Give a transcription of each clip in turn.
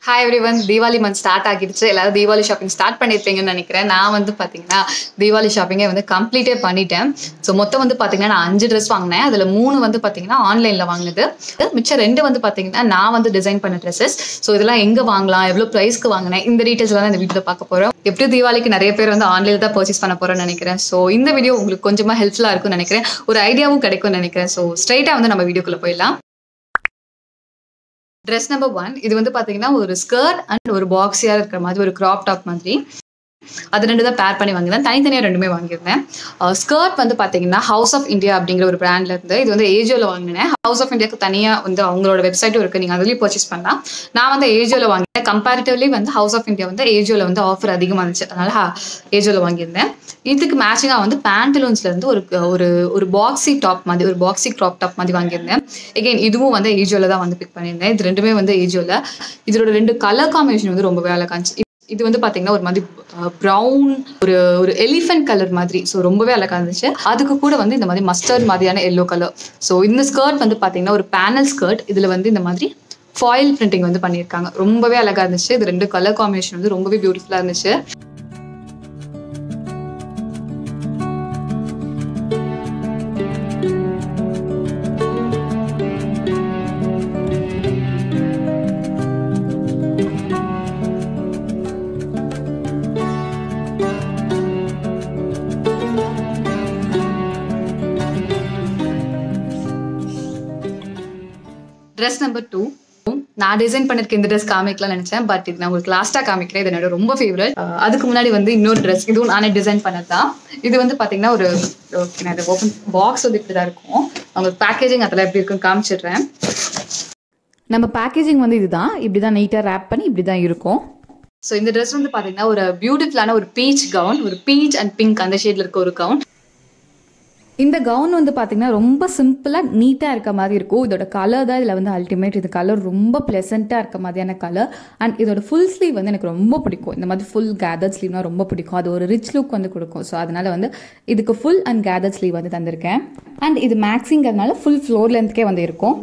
Hi everyone Deepavali month start ஆகிடுச்சு எல்லாரும் Deepavali shopping start பண்ணியிருப்பீங்கன்னு நினைக்கிறேன் நான் வந்து பார்த்தீங்கன்னா தீபாவளி ஷாப்பிங்கை வந்து கம்ப்ளீட்டே பண்ணிட்டேன் ஸோ மொத்தம் வந்து பார்த்தீங்கன்னா நான் அஞ்சு ட்ரெஸ் வாங்கினேன் அதில் மூணு வந்து பார்த்தீங்கன்னா ஆன்லைனில் வாங்கினது மிச்சம் ரெண்டு வந்து பார்த்தீங்கன்னா நான் வந்து டிசைன் பண்ண ட்ரெஸ்ஸஸ் ஸோ இதெல்லாம் எங்கே வாங்கலாம் எவ்வளோ ப்ரைஸ்க்கு வாங்கினேன் இந்த டீட்டெயில்ஸ் தான் இந்த வீடியோவில் பார்க்க போகிறோம் எப்படி தீபாவளிக்கு நிறைய பேர் வந்து ஆன்லைனில் தான் பர்ச்சேஸ் பண்ண போகிறோம்னு நினைக்கிறேன் ஸோ இந்த வீடியோ உங்களுக்கு கொஞ்சமாக ஹெல்ப்ஃபுல்லாக இருக்கும்னு நினைக்கிறேன் ஒரு ஐடியாவும் கிடைக்கும்னு நினைக்கிறேன் ஸோ ஸ்ட்ரைட்டாக வந்து நம்ம வீடியோக்குள்ளே போயிடலாம் ட்ரெஸ் நம்பர் ஒன் இது வந்து பார்த்தீங்கன்னா ஒரு ஸ்கர்ட் அண்ட் ஒரு பாக்ஸியாக இருக்கிற மாதிரி ஒரு க்ராப் டாப் மாதிரி அது ரெண்டு தான் பேர் பண்ணி வாங்கியிருந்தேன் தனித்தனியாக ரெண்டுமே வாங்கியிருந்தேன் ஸ்கர்ட் வந்து பார்த்தீங்கன்னா ஹவுஸ் ஆஃப் இந்தியா அப்படிங்கிற ஒரு பிராண்ட்ல இருந்து இது வந்து ஏஜியோவில் வாங்கினேன் ஹவுஸ் ஆஃப் இந்தியாவுக்கு தனியாக வந்து அவங்களோட வெப்சைட்டும் இருக்குது நீங்கள் அதுலேயும் பர்ச்சேஸ் பண்ணலாம் நான் வந்து ஏஜியோவில் வாங்கினேன் கம்பேரிட்டிவ்லி வந்து ஹவுஸ் ஆஃப் இந்தியா வந்து ஏஜியோவில் வந்து ஆஃபர் அதிகமாக இருந்துச்சு அதனால ஏஜியோவில் வாங்கியிருந்தேன் இதுக்கு மேட்சிங்காக வந்து பேண்டலூன்ஸ்ல இருந்து ஒரு ஒரு ஒரு பாக்ஸி டாப் மாதிரி ஒரு பாக்ஸி க்ராப் டாப் மாதிரி வாங்கியிருந்தேன் எகைன் இதுவும் வந்து ஏஜியோவில் தான் வந்து பிக் பண்ணியிருந்தேன் இது ரெண்டுமே வந்து ஏஜியோவில் இதோட ரெண்டு கலர் காம்பினேஷன் வந்து ரொம்ப அழகா இருந்துச்சு இது வந்து பார்த்தீங்கன்னா ஒரு மாதிரி ப்ரௌன் ஒரு ஒரு எலிஃபென்ட் கலர் மாதிரி ஸோ ரொம்பவே அழகா இருந்துச்சு அதுக்கு கூட வந்து இந்த மாதிரி மஸ்டர்ட் மாதிரியான எல்லோ கலர் ஸோ இந்த ஸ்கர்ட் வந்து பார்த்தீங்கன்னா ஒரு பேனல் ஸ்கர்ட் இதில் வந்து இந்த மாதிரி ஃபாயில் பிரிண்டிங் வந்து பண்ணியிருக்காங்க ரொம்பவே அழகா இருந்துச்சு இது ரெண்டு கலர் காம்பினேஷன் வந்து ரொம்பவே பியூட்டிஃபுல்லாக இருந்துச்சு ட்ரெஸ் நம்பர் டூ நான் டிசைன் பண்ணிருக்க இந்த ட்ரெஸ் காமிக்கலாம் நினைச்சேன் பட் இது நான் உங்களுக்கு லாஸ்டா காமிக்கிறேன் இது என்னோட ரொம்ப ஃபேவரட் அதுக்கு முன்னாடி வந்து இன்னொரு ட்ரெஸ் இதுவும் நானே டிசைன் பண்ணதான் இது வந்து பாத்தீங்கன்னா ஒரு ஓகே நான் இதை ஓப்பன் பாக்ஸ் வந்து இப்படி தான் இருக்கும் உங்களுக்கு பேக்கேஜிங் அதெல்லாம் எப்படி இருக்குன்னு காமிச்சிடுறேன் நம்ம பேக்கேஜிங் வந்து இதுதான் இப்படி தான் நீட்டாக ரேப் பண்ணி இப்படி தான் இருக்கும் ஸோ இந்த ட்ரெஸ் வந்து பாத்தீங்கன்னா ஒரு பியூட்டிஃபுல்லான ஒரு பீச் கவுன் ஒரு பீச் அண்ட் பிங்க் அந்த ஷேட்ல இருக்க ஒரு கவுன் இந்த கவுன் வந்து பார்த்தீங்கன்னா ரொம்ப சிம்பிளாக நீட்டாக இருக்க மாதிரி இருக்கும் இதோட கலர் தான் இதில் வந்து அல்டிமேட் இது கலர் ரொம்ப ப்ளசண்ட்டாக இருக்க மாதிரியான கலர் அண்ட் இதோட ஃபுல் ஸ்லீவ் வந்து எனக்கு ரொம்ப பிடிக்கும் இந்த மாதிரி ஃபுல் கேதர் ஸ்லீவ்னா ரொம்ப பிடிக்கும் அது ஒரு ரிச் லுக் வந்து கொடுக்கும் ஸோ அதனால வந்து இதுக்கு ஃபுல் அண்ட் கேதர் ஸ்லீவ் வந்து தந்திருக்கேன் அண்ட் இது மேக்ஸிங்கிறதுனால ஃபுல் ஃப்ளோர் லென்த்கே வந்து இருக்கும்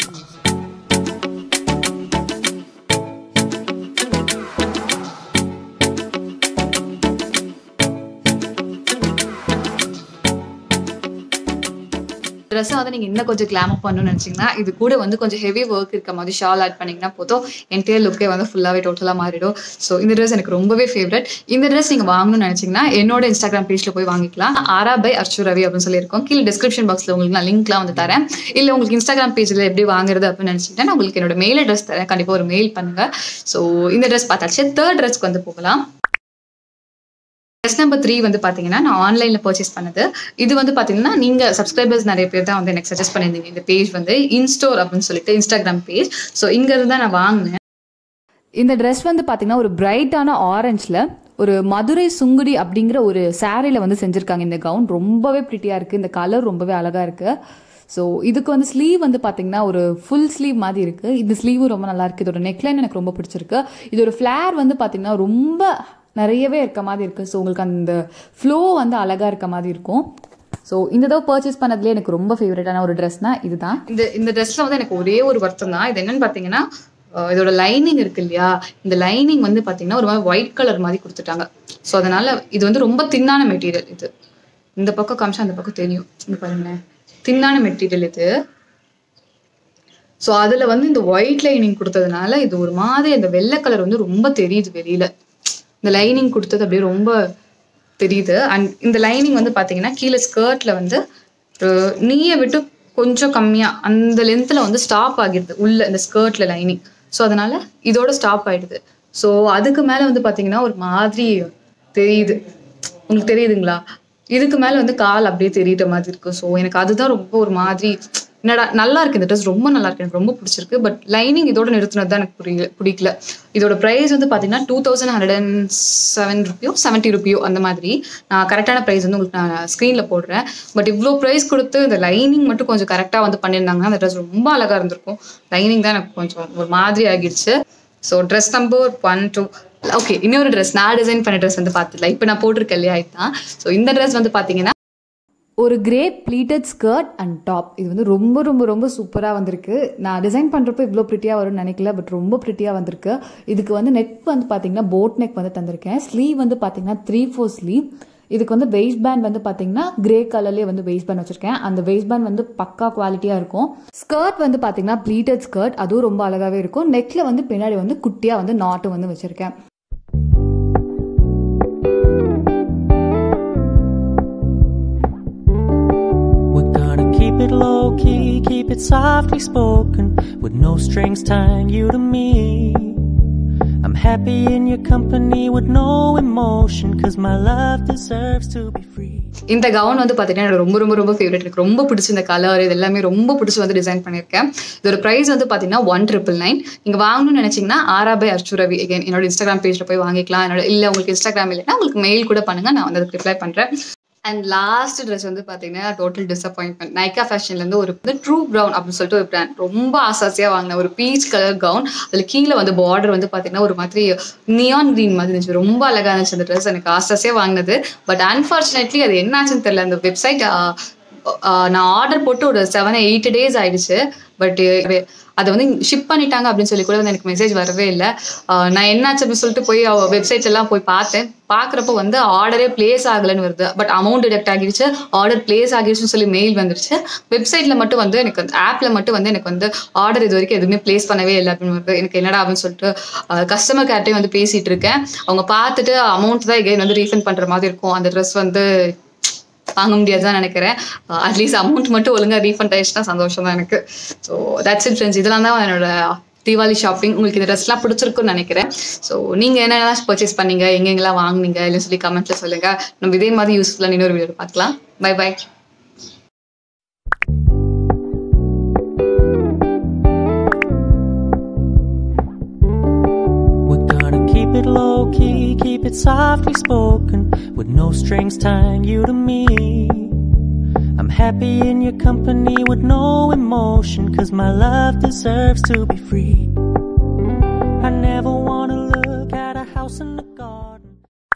ட்ரெஸ்ஸை வந்து நீங்கள் இன்னும் கொஞ்சம் கிளாமப் பண்ணணும்னு நினச்சிங்கன்னா இது கூட வந்து கொஞ்சம் ஹெவி ஒர்க் இருக்க மாதிரி ஷால் ஆட் பண்ணிங்கன்னா போதும் என்டையர் லுக்கே வந்து ஃபுல்லாகவே டோட்டலாக மாறிடும் ஸோ இந்த ட்ரெஸ் எனக்கு ரொம்பவே ஃபேவரட் இந்த ட்ரெஸ் நீங்கள் வாங்கணும்னு நினச்சிங்கன்னா என்னோட இன்ஸ்டாகிராம் பேஜில் போய் வாங்கிக்கலாம் ஆரா பை அர்ச்சு ரவி அப்படின்னு சொல்லியிருக்கோம் கீழே டிஸ்கிரிப்ஷன் பாக்ஸில் உங்களுக்கு நான் லிங்க்லாம் வந்து தரேன் இல்லை உங்களுக்கு இன்ஸ்டாகிராம் பேஜில் எப்படி வாங்குறது அப்படின்னு நினச்சிக்கிட்டா நான் உங்களுக்கு என்னோட மெயில் அட்ரஸ் தரேன் கண்டிப்பாக ஒரு மெயில் பண்ணுங்கள் ஸோ இந்த ட்ரெஸ் பார்த்தாச்சு தேர்ட் ட்ரெஸ்க்கு வந்து போகலாம் ட்ரெஸ் நம்பர் த்ரீ வந்து பார்த்தீங்கன்னா நான் ஆன்லைனில் பர்ச்சேஸ் பண்ணது இது வந்து பார்த்தீங்கன்னா நீங்கள் சப்ஸ்கிரைபர்ஸ் நிறைய பேர் தான் வந்து எனக்கு சஜஸ்ட் பண்ணியிருந்தீங்க இந்த பேஜ் வந்து இன்ஸ்டோர் அப்படின்னு சொல்லிட்டு இன்ஸ்டாகிராம் பேஜ் ஸோ இங்கேருந்து தான் நான் வாங்கினேன் இந்த ட்ரெஸ் வந்து பார்த்தீங்கன்னா ஒரு பிரைட்டான ஆரஞ்சில் ஒரு மதுரை சுங்குடி அப்படிங்கிற ஒரு சாரியில் வந்து செஞ்சுருக்காங்க இந்த கவுன் ரொம்பவே ப்ரிட்டியாக இருக்குது இந்த கலர் ரொம்பவே அழகாக இருக்குது ஸோ இதுக்கு வந்து ஸ்லீவ் வந்து பார்த்தீங்கன்னா ஒரு ஃபுல் ஸ்லீவ் மாதிரி இருக்குது இந்த ஸ்லீவும் ரொம்ப நல்லா இருக்குது இதோட நெக்லைன் எனக்கு ரொம்ப பிடிச்சிருக்கு இதோட ஃப்ளேர் வந்து பார்த்தீங்கன்னா ரொம்ப நிறையவே இருக்க மாதிரி இருக்குது ஸோ உங்களுக்கு அந்த ஃப்ளோ வந்து அழகாக இருக்க மாதிரி இருக்கும் ஸோ இந்த தடவை பர்ச்சேஸ் பண்ணதுலேயே எனக்கு ரொம்ப ஃபேவரட்டான ஒரு ட்ரெஸ்னா இதுதான் இந்த இந்த ட்ரெஸ்ல வந்து எனக்கு ஒரே ஒரு வருத்தம் தான் இது என்னன்னு பார்த்தீங்கன்னா அஹ் இதோட லைனிங் இருக்கு இல்லையா இந்த லைனிங் வந்து பார்த்தீங்கன்னா ஒரு மாதிரி ஒயிட் கலர் மாதிரி கொடுத்துட்டாங்க ஸோ அதனால இது வந்து ரொம்ப தின்னான மெட்டீரியல் இது இந்த பக்கம் காமிச்சா அந்த பக்கம் தெரியும் இந்த பாருங்க தின்னான மெட்டீரியல் இது ஸோ அதில் வந்து இந்த ஒயிட் லைனிங் கொடுத்ததுனால இது ஒரு மாதிரி அந்த வெள்ளை கலர் வந்து ரொம்ப தெரியுது வெளியில இந்த லைனிங் கொடுத்தது அப்படியே ரொம்ப தெரியுது அண்ட் இந்த லைனிங் வந்து பார்த்தீங்கன்னா கீழே ஸ்கர்ட்ல வந்து நீயை விட்டு கொஞ்சம் கம்மியாக அந்த லென்த்தில் வந்து ஸ்டாப் ஆகிடுது உள்ள இந்த ஸ்கர்ட்ல லைனிங் ஸோ அதனால இதோட ஸ்டாப் ஆயிடுது ஸோ அதுக்கு மேலே வந்து பார்த்தீங்கன்னா ஒரு மாதிரி தெரியுது உங்களுக்கு தெரியுதுங்களா இதுக்கு மேலே வந்து கால் அப்படியே தெரியுற மாதிரி இருக்கு ஸோ எனக்கு அதுதான் ரொம்ப ஒரு மாதிரி என்னடா நல்லா இருக்கு இந்த ட்ரெஸ் ரொம்ப நல்லா இருக்கு எனக்கு ரொம்ப பிடிச்சிருக்கு பட் லைனிங் இதோட நிறுத்தினது தான் எனக்கு புரியல பிடிக்கல இதோட ப்ரைஸ் வந்து பார்த்தீங்கன்னா two thousand hundred and seven rupees seventy rupees அந்த மாதிரி நான் கரெக்டான ப்ரைஸ் வந்து உங்களுக்கு நான் ஸ்க்ரீனில் போடுறேன் பட் இவ்வளோ ப்ரைஸ் கொடுத்து இந்த லைனிங் மட்டும் கொஞ்சம் கரெக்டாக வந்து பண்ணியிருந்தாங்கன்னா அந்த ட்ரெஸ் ரொம்ப அழகாக இருந்திருக்கும் லைனிங் தான் எனக்கு கொஞ்சம் ஒரு மாதிரி ஆகிடுச்சு so dress number one two okay இன்னொரு ட்ரெஸ் நான் டிசைன் பண்ண ட்ரெஸ் வந்து பார்த்துல இப்போ நான் போட்டிருக்கேன் இல்லையா இதுதான் ஸோ இந்த ட்ரெஸ் வந்து பார்த்தீங்கன்னா ஒரு grey pleated skirt and top இது வந்து ரொம்ப ரொம்ப ரொம்ப சூப்பராக வந்திருக்கு நான் டிசைன் பண்ணுறப்போ இவ்வளோ ப்ரிட்டியாக வரும்னு நினைக்கல பட் ரொம்ப ப்ரிட்டியாக வந்திருக்கு இதுக்கு வந்து நெக் வந்து பார்த்தீங்கன்னா போட் நெக் வந்து தந்திருக்கேன் ஸ்லீவ் வந்து பார்த்தீங்கன்னா த்ரீ ஃபோர் ஸ்லீவ் இதுக்கு வந்து வெயிஸ்ட் பேண்ட் வந்து பார்த்தீங்கன்னா கிரே கலர்லேயே வந்து வெயிஸ்ட் பேண்ட் வச்சிருக்கேன் அந்த வெயிஸ்ட் பேண்ட் வந்து பக்கா குவாலிட்டியாக இருக்கும் ஸ்கர்ட் வந்து பார்த்தீங்கன்னா ப்ளீட்டட் ஸ்கர்ட் அதுவும் ரொம்ப அழகாகவே இருக்கும் நெக்கில் வந்து பின்னாடி வந்து குட்டியாக வந்து நாட்டு வந்து வச்சிருக்கேன் We're gonna keep it low key, keep it softly spoken, with no strings tying you to me. I'm happy in your company with no emotion, cause my love deserves to be free. இந்த gown வந்து பார்த்தீங்கன்னா எனக்கு ரொம்ப ரொம்ப ரொம்ப favourite எனக்கு ரொம்ப பிடிச்ச இந்த கலர் இது எல்லாமே ரொம்ப பிடிச்சி வந்து டிசைன் பண்ணியிருக்கேன் இதோட ப்ரைஸ் வந்து பார்த்தீங்கன்னா ஒன் ட்ரிபிள் நைன் நீங்கள் வாங்கணும்னு நினச்சிங்கன்னா ஆரா பை அர்ச்சுரவி again என்னோட இன்ஸ்டாகிராம் பேஜில் போய் வாங்கிக்கலாம் என்னோட இல்லை உங்களுக்கு இன்ஸ்டாகிராம் இல்லைன்னா உங்களுக்கு மெயில் கூட பண்ணுங்கள் நான் வந்து அதுக்கு ரிப்ளை பண்ணுறேன் அண்ட் லாஸ்ட் ட்ரெஸ் வந்து பார்த்தீங்கன்னா டோட்டல் டிசப்பாயின்மெண்ட் நைக்கா ஃபேஷன்லேருந்து ஒரு வந்து ட்ரூ ப்ரௌன் அப்படின்னு சொல்லிட்டு ஒரு பிராண்ட் ரொம்ப ஆசாசியாக வாங்கின ஒரு பீச் கலர் கவுன் அதில் கீழே வந்து பார்டர் வந்து பார்த்தீங்கன்னா ஒரு மாதிரி நியான் க்ரீன் மாதிரி இருந்துச்சு ரொம்ப அழகாக இருந்துச்சு அந்த ட்ரெஸ் எனக்கு ஆசாசியாக வாங்கினது பட் அன்ஃபார்ச்சுனேட்லி அது என்னாச்சுன்னு தெரியல அந்த வெப்சைட் நான் ஆர்டர் போட்டு ஒரு செவன் எயிட் டேஸ் ஆயிடுச்சு பட் அதை வந்து ஷிப் பண்ணிட்டாங்க அப்படின்னு சொல்லி கூட வந்து எனக்கு மெசேஜ் வரவே இல்லை நான் என்னாச்சு அப்படின்னு சொல்லிட்டு போய் வெப்சைட்ஸ் எல்லாம் போய் பார்த்தேன் பார்க்குறப்போ வந்து ஆர்டரே பிளேஸ் ஆகலைன்னு வருது பட் அமௌண்ட் டிடெக்ட் ஆகிடுச்சு ஆர்டர் பிளேஸ் ஆகிடுச்சுன்னு சொல்லி மெயில் வந்துருச்சு வெப்சைட்டில் மட்டும் வந்து எனக்கு வந்து ஆப்பில் மட்டும் வந்து எனக்கு வந்து ஆர்டர் இது வரைக்கும் எதுவுமே பிளேஸ் பண்ணவே இல்லை அப்படின்னு வருது எனக்கு என்னடா அப்படின்னு சொல்லிட்டு கஸ்டமர் கேர்ட்டையும் வந்து பேசிகிட்டு இருக்கேன் அவங்க பார்த்துட்டு அமௌண்ட் தான் எகைன் வந்து ரீஃபண்ட் பண்ணுற மாதிரி இருக்கும் அந்த ட்ரெஸ் வந்து வாங்க முடியாது தான் நினைக்கிறேன் அட்லீஸ்ட் அமௌண்ட் மட்டும் ஒழுங்காக ரீஃபண்ட் ஆயிடுச்சுன்னா சந்தோஷம் தான் எனக்கு ஸோ தட்ஸ் இட் ஃப்ரெண்ட்ஸ் இதெல்லாம் தான் என்னோட தீபாவளி ஷாப்பிங் உங்களுக்கு இந்த ட்ரெஸ்லாம் பிடிச்சிருக்குன்னு நினைக்கிறேன் ஸோ நீங்கள் என்னென்னலாம் பர்ச்சேஸ் பண்ணீங்க எங்கெங்கெல்லாம் வாங்குனீங்க இல்லைன்னு சொல்லி கமெண்ட்ஸில் சொல்லுங்கள் நம்ம இதே மாதிரி யூஸ்ஃபுல்லாக இன்னொரு வீடியோ பார்க்கலாம் bye bye We're gonna keep it low key, keep it softly spoken, with no strings tying you to me. I'm happy in your company with no emotion, cause my love deserves to be free. I never wanna look at a house in the garden.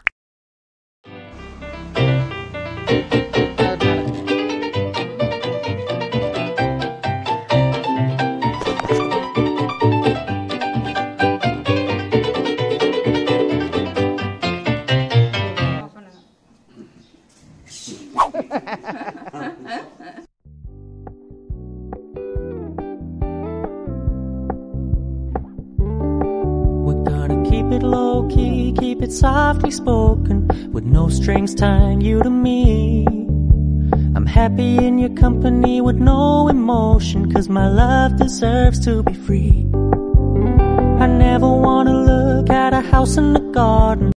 We're gonna keep it low key, keep it softly spoken, with no strings tying you to me. I'm happy in your company with no emotion, cause my love deserves to be free. I never wanna look at a house in the garden.